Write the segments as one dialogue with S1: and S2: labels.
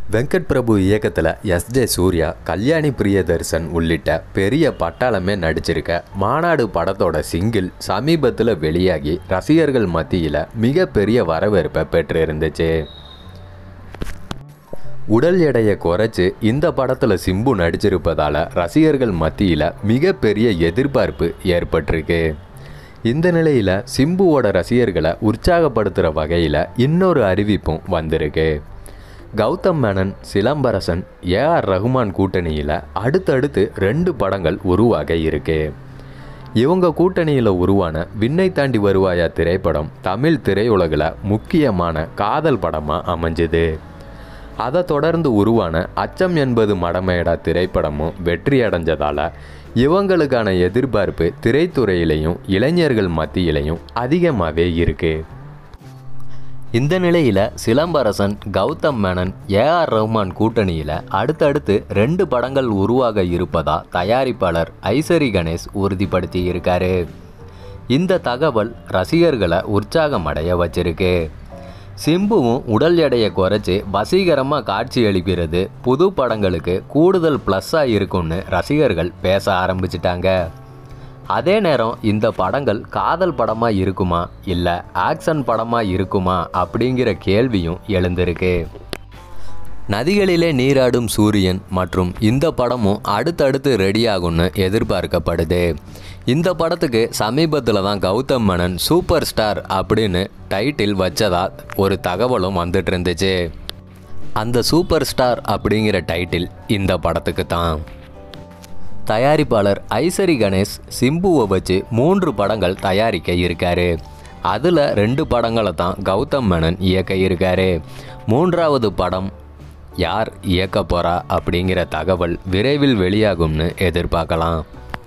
S1: வெங்கட் பிரபு இயக்கத்தில் S J Suryah Kalyani Priyadarshan உள்ளிட்ட பெரிய பட்டாளமே நடிச்சிருக்க மாநாடு படத்தோட சிங்கிள் சமீபத்தில் வெளியாகி ரசிகர்கள் மத்தியில் மிகப்பெரிய வரவேற்பை பெற்றிருந்துச்சு உடல் எடையை குறைச்சு இந்த படத்தில் சிம்பு நடிச்சிருப்பதால் ரசிகர்கள் மத்தியில் மிகப்பெரிய எதிர்பார்ப்பு ஏற்பட்டிருக்கு இந்த நிலையில் சிம்புவோட ரசிகர்களை உற்சாகப்படுத்துகிற வகையில் இன்னொரு அறிவிப்பும் வந்திருக்கு கௌதம் மேனன் சிலம்பரசன் ஏஆர் ரகுமான் கூட்டணியில் அடுத்தடுத்து ரெண்டு படங்கள் உருவாக இருக்கு இவங்க கூட்டணியில் உருவான விண்ணை தாண்டி வருவாயா திரைப்படம் தமிழ் திரையுலகில் முக்கியமான காதல் படமாக அமைஞ்சுது அதை தொடர்ந்து உருவான அச்சம் என்பது மடமையடா திரைப்படமும் வெற்றி அடைஞ்சதால் இவங்களுக்கான எதிர்பார்ப்பு திரைத்துறையிலையும் இளைஞர்கள் மத்தியிலையும் அதிகமாகவே இருக்குது இந்த நிலையில் சிலம்பரசன் கௌதம் மேனன் ஏஆர் ரஹ்மான் கூட்டணியில் அடுத்தடுத்து ரெண்டு படங்கள் உருவாக இருப்பதா தயாரிப்பாளர் ஐசரி கணேஷ் உறுதிப்படுத்தி இருக்காரு இந்த தகவல் ரசிகர்களை உற்சாகமடைய வச்சிருக்கு சிம்புவும் உடல் எடையை குறைச்சி வசீகரமாக காட்சி அளிக்கிறது புது படங்களுக்கு கூடுதல் ப்ளஸ்ஸாக இருக்கும்னு ரசிகர்கள் பேச ஆரம்பிச்சிட்டாங்க அதே நேரம் இந்த படங்கள் காதல் படமாக இருக்குமா இல்லை ஆக்ஷன் படமாக இருக்குமா அப்படிங்கிற கேள்வியும் எழுந்திருக்கு நதிகளிலே நீராடும் சூரியன் மற்றும் இந்த படமும் அடுத்தடுத்து ரெடியாகும்னு எதிர்பார்க்கப்படுது இந்த படத்துக்கு சமீபத்தில் தான் கௌதம் மேனன் சூப்பர் ஸ்டார் அப்படின்னு டைட்டில் வச்சதா ஒரு தகவலும் வந்துட்டு இருந்துச்சு அந்த சூப்பர் ஸ்டார் அப்படிங்கிற டைட்டில் இந்த படத்துக்கு தான் தயாரிப்பாளர் ஐசரி கணேஷ் சிம்புவை வச்சு மூன்று படங்கள் தயாரிக்க இருக்காரு அதில் ரெண்டு படங்களை தான் கௌதம் மேனன் இயக்க இருக்காரு மூன்றாவது படம் யார் இயக்க போகிறா அப்படிங்கிற தகவல் விரைவில் வெளியாகும்னு எதிர்பார்க்கலாம்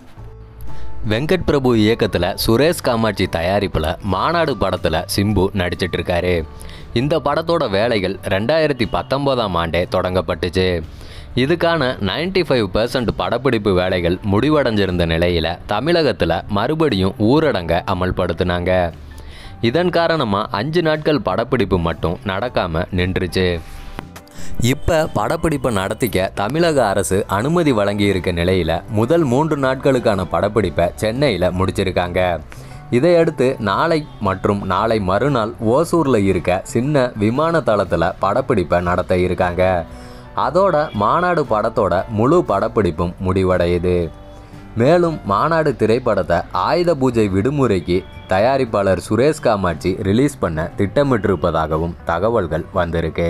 S1: வெங்கட் பிரபு இயக்கத்தில் சுரேஷ் காமாட்சி தயாரிப்பில் மாநாடு படத்தில் சிம்பு நடிச்சிட்டு இருக்காரு இந்த படத்தோட வேலைகள் ரெண்டாயிரத்தி பத்தொம்போதாம் ஆண்டே தொடங்கப்பட்டுச்சு இதுக்கான 95% ஃபைவ் பர்சன்ட் படப்பிடிப்பு வேலைகள் முடிவடைஞ்சிருந்த நிலையில் தமிழகத்தில் மறுபடியும் ஊரடங்கை அமல்படுத்தினாங்க இதன் காரணமாக அஞ்சு நாட்கள் படப்பிடிப்பு மட்டும் நடக்காமல் நின்றுச்சு இப்போ படப்பிடிப்பை நடத்திக்க தமிழக அரசு அனுமதி வழங்கியிருக்க நிலையில் முதல் மூன்று நாட்களுக்கான படப்பிடிப்பை சென்னையில் முடிச்சிருக்காங்க இதையடுத்து நாளை மற்றும் நாளை மறுநாள் ஓசூரில் இருக்க சின்ன விமான தளத்தில் படப்பிடிப்பை நடத்த இருக்காங்க அதோட மாநாடு படத்தோட முழு படப்பிடிப்பும் முடிவடையுது மேலும் மாநாடு திரைப்படத்தை ஆயுத பூஜை விடுமுறைக்கு தயாரிப்பாளர் சுரேஷ் காமாட்சி ரிலீஸ் பண்ண திட்டமிட்டிருப்பதாகவும் தகவல்கள் வந்திருக்கு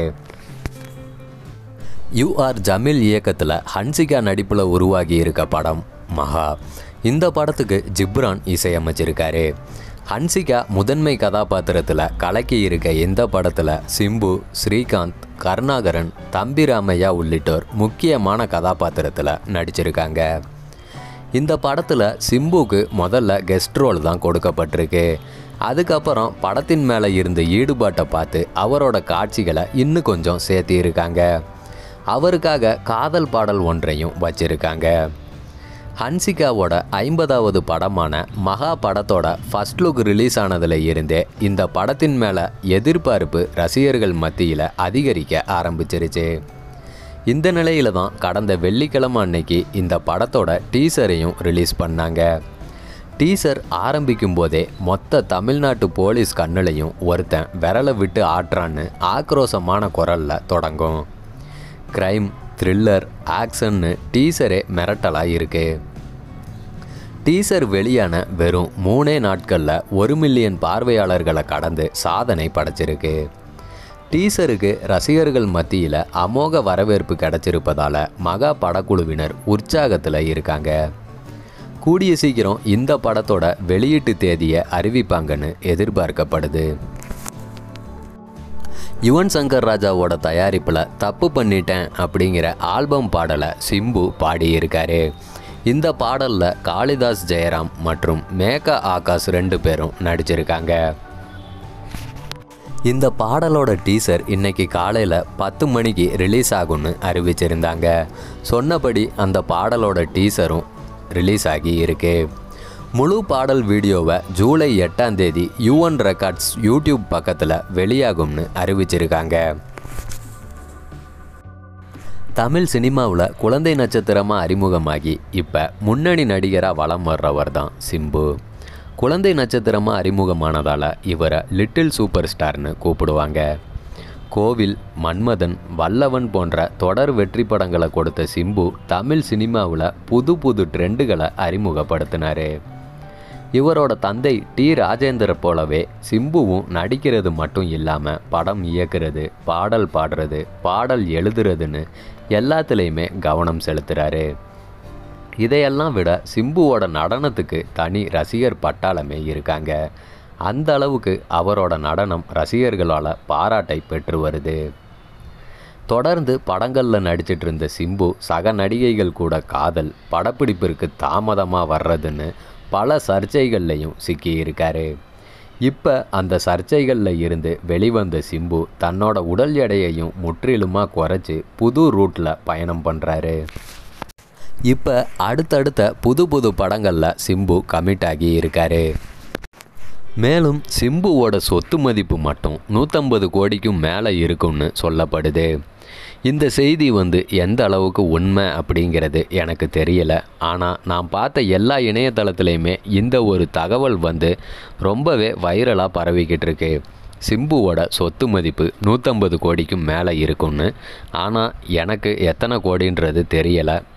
S1: யூஆர் ஜமீல் இயக்கத்தில் ஹன்சிகா நடிப்பில் உருவாகி இருக்க படம் மகா இந்த படத்துக்கு ஜிப்ரான் இசையமைச்சிருக்காரு ஹன்சிகா முதன்மை கதாபாத்திரத்தில் கலக்கி இருக்க இந்த படத்தில் சிம்பு ஸ்ரீகாந்த் கருணாகரன் தம்பி ராமையா உள்ளிட்டோர் முக்கியமான கதாபாத்திரத்தில் நடிச்சிருக்காங்க இந்த படத்தில் சிம்புக்கு முதல்ல கெஸ்ட் ரோல் தான் கொடுக்கப்பட்டிருக்கு அதுக்கப்புறம் படத்தின் மேலே இருந்த ஈடுபாட்டை பார்த்து அவரோட காட்சிகளை இன்னும் கொஞ்சம் சேர்த்திருக்காங்க அவருக்காக காதல் பாடல் ஒன்றையும் வச்சிருக்காங்க ஹன்சிகாவோட ஐம்பதாவது படமான மகா படத்தோட ஃபர்ஸ்ட் லுக் ரிலீஸ் ஆனதில் இருந்தே இந்த படத்தின் மேலே எதிர்பார்ப்பு ரசிகர்கள் மத்தியில் அதிகரிக்க ஆரம்பிச்சிருச்சு இந்த நிலையில தான் கடந்த வெள்ளிக்கிழமை அன்னைக்கு இந்த படத்தோட டீசரையும் ரிலீஸ் பண்ணாங்க டீசர் ஆரம்பிக்கும் போதே மொத்த தமிழ்நாட்டு போலீஸ் கண்ணுலையும் ஒருத்தன் விரலை விட்டு ஆட்டுறான்னு ஆக்ரோஷமான குரலில் தொடங்கும் க்ரைம் த்ரில்லர் ஆக்ஷன்னு டீசரே மிரட்டலாக இருக்கு டீசர் வெளியான வெறும் மூணே நாட்களில் ஒரு மில்லியன் பார்வையாளர்களை கடந்து சாதனை படைச்சிருக்கு டீசருக்கு ரசிகர்கள் மத்தியில் அமோக வரவேற்பு கிடைச்சிருப்பதால் மகா படக்குழுவினர் உற்சாகத்தில் இருக்காங்க கூடிய சீக்கிரம் இந்த படத்தோட வெளியீட்டு தேதியை அறிவிப்பாங்கன்னு எதிர்பார்க்கப்படுது யுவன் சங்கர் ராஜாவோட தயாரிப்பில் தப்பு பண்ணிட்டேன் அப்படிங்கிற ஆல்பம் பாடலை சிம்பு பாடியிருக்காரு இந்த பாடலில் காளிதாஸ் ஜெயராம் மற்றும் மேகா ஆகாஷ் ரெண்டு பேரும் நடிச்சிருக்காங்க இந்த பாடலோட டீசர் இன்னைக்கு காலையில் பத்து மணிக்கு ரிலீஸ் ஆகும்னு அறிவிச்சிருந்தாங்க சொன்னபடி அந்த பாடலோட டீசரும் ரிலீஸ் ஆகி இருக்கு முழு பாடல் வீடியோவை ஜூலை எட்டாம் தேதி யூஎன் ரெக்கார்ட்ஸ் யூடியூப் பக்கத்தில் வெளியாகும்னு அறிவிச்சிருக்காங்க தமிழ் சினிமாவில் குழந்தை நட்சத்திரமாக அறிமுகமாகி இப்போ முன்னணி நடிகராக வலம் வர்றவர் தான் சிம்பு குழந்தை நட்சத்திரமாக அறிமுகமானதால் இவரை லிட்டில் சூப்பர் ஸ்டார்னு கூப்பிடுவாங்க கோவில் மன்மதன் வல்லவன் போன்ற தொடர் வெற்றி படங்களை கொடுத்த சிம்பு தமிழ் சினிமாவில் புது புது ட்ரெண்டுகளை அறிமுகப்படுத்தினார் இவரோட தந்தை டி ராஜேந்தர் போலவே சிம்புவும் நடிக்கிறது மட்டும் இல்லாமல் படம் இயக்குறது பாடல் பாடுறது பாடல் எழுதுறதுன்னு எல்லாத்துலேயுமே கவனம் செலுத்துகிறாரு இதையெல்லாம் விட சிம்புவோட நடனத்துக்கு தனி ரசிகர் பட்டாளமே இருக்காங்க அந்த அளவுக்கு அவரோட நடனம் ரசிகர்களால் பாராட்டை பெற்று வருது தொடர்ந்து படங்களில் நடிச்சிட்டு இருந்த சிம்பு சக நடிகைகள் கூட காதல் படப்பிடிப்பிற்கு தாமதமாக வர்றதுன்னு பல சர்ச்சைகள்லையும் சிக்கியிருக்காரு இப்போ அந்த சர்ச்சைகளில் இருந்து வெளிவந்த சிம்பு தன்னோட உடல் எடையையும் முற்றிலுமாக குறைச்சி புது ரூட்டில் பயணம் பண்ணுறாரு இப்போ அடுத்தடுத்த புது புது படங்களில் சிம்பு கமிட் ஆகி இருக்காரு மேலும் சிம்புவோட சொத்து மதிப்பு மட்டும் நூற்றம்பது கோடிக்கும் மேலே இருக்கும்னு சொல்லப்படுது இந்த செய்தி வந்து எந்த அளவுக்கு உண்மை அப்படிங்கிறது எனக்கு தெரியல ஆனால் நான் பார்த்த எல்லா இணையதளத்துலேயுமே இந்த ஒரு தகவல் வந்து ரொம்பவே வைரலாக பரவிக்கிட்டு இருக்கு சிம்புவோட சொத்து மதிப்பு நூற்றம்பது கோடிக்கும் மேலே இருக்கும்னு ஆனால் எனக்கு எத்தனை கோடின்றது தெரியலை